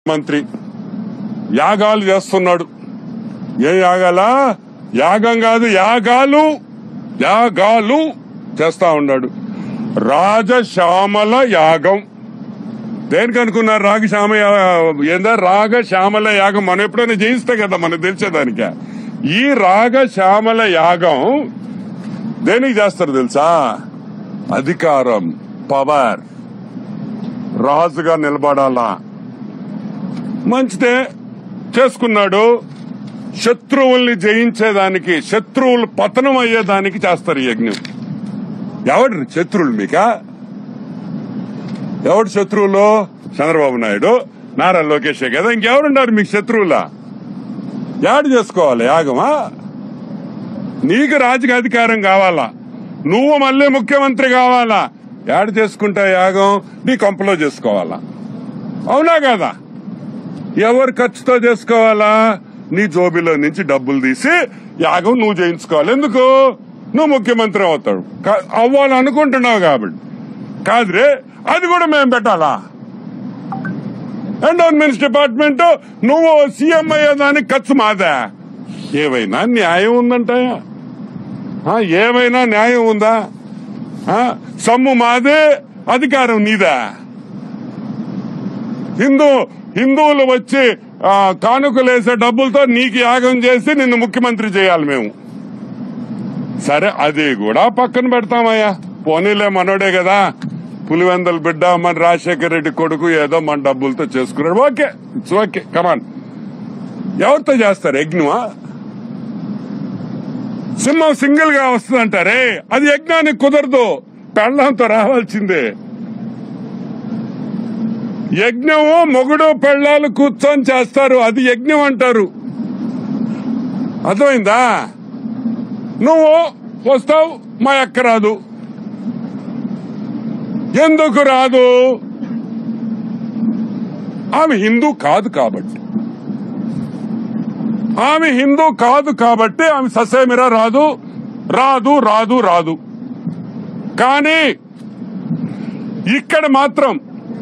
మంత్రి యాగాలు చేస్తున్నాడు ఏ యాగాలా యాగం కాదు యాగాలు యాగాలు చేస్తా ఉన్నాడు రాజశ్యామల యాగం దేనికి అనుకున్నారు రాగశ్యామ యా- ఏందా రాగశ్యామల యాగం మనం ఎప్పుడైనా చేయిస్తే కదా మనకు తెలిసేదానిక ఈ రాగశ్యామల యాగం దేనికి చేస్తారు తెలుసా అధికారం పవర్ రాజుగా నిలబడాలా మంచిదే చేసుకున్నాడు శత్రువుల్ని జయించేదానికి శత్రువులు పతనం అయ్యేదానికి చేస్తారు ఈ యజ్ఞం ఎవడు శత్రువులు మీకా ఎవడు శత్రువులు చంద్రబాబు నాయుడు నారా లోకేషే కదా ఇంకెవరున్నారు మీకు శత్రువులా యాడ్ చేసుకోవాలి యాగమా నీకు రాజకీయ అధికారం కావాలా నువ్వు మళ్ళీ ముఖ్యమంత్రి కావాలా యాడ్ చేసుకుంటా యాగం నీ కొంపలో చేసుకోవాలా అవునా కదా ఎవరు ఖర్చుతో చేసుకోవాలా నీ జోబిలో నుంచి డబ్బులు తీసి యాగం నువ్వు చేయించుకోవాలి ఎందుకు నువ్వు ముఖ్యమంత్రి అవుతాడు కా- అవ్వాలనుకుంటున్నావు కాబట్టి కాదురే అది కూడా మేము పెట్టాలా ఎండోన్మెంట్స్ డిపార్ట్మెంట్ నువ్వు సీఎం అయ్యేదానికి ఖర్చు మాదా ఏవైనా న్యాయం ఉందంటాయా ఆ, ఏమైనా న్యాయం ఉందా ఆ, సొమ్ము మాదే అధికారం నీదా హిందూ హిందువులు వచ్చి ఆ, కానుకలేసే డబ్బులతో నీకు యాగం చేసి నిన్ను ముఖ్యమంత్రి చేయాలి మేము సరే అది కూడా పక్కన పెడతామయ్యా పోనీలే మనోడే కదా పులివెందల బిడ్డ మన రాజశేఖర రెడ్డి కొడుకు ఏదో మన డబ్బులతో చేసుకున్నాడు ఓకే ఇట్స్ ఓకే కమాన్ ఎవరితో చేస్తారు యజ్ఞమా సింహం సింగిల్ గా వస్తుందంటారే అది యజ్ఞానికి కుదరదు పెళ్ళంతో రావాల్సిందే యజ్ఞము మొగుడు పెళ్ళాలు కూర్చొని చేస్తారు అది యజ్ఞం అంటారు అర్థమైందా నువ్వు వస్తావు మా అక్క రాదు ఎందుకు రాదు ఆమె హిందూ కాదు కాబట్టి ఆమె హిందూ కాదు కాబట్టి ఆమె ససేమిరా రాదు రాదు రాదు రాదు కానీ ఇక్కడ మాత్రం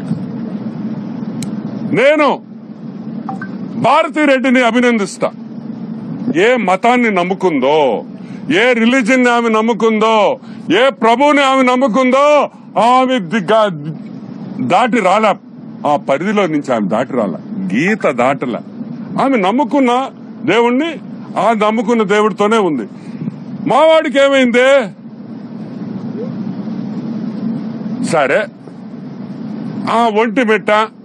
నేను భారతిరెడ్డిని అభినందిస్తా ఏ మతాన్ని నమ్ముకుందో ఏ రిలీజన్ ఆమె నమ్ముకుందో ఏ ప్రభువుని ఆమె నమ్ముకుందో ఆమె దిగ్గా- దాటి రాలా ఆ పరిధిలో నుంచి ఆమె దాటి రాలా గీత దాటల ఆమె నమ్ముకున్న దేవుణ్ణి ఆ నమ్ముకున్న దేవుడితోనే ఉంది మావాడికి ఏమైంది సరే ఆ ఒంటి మెట్ట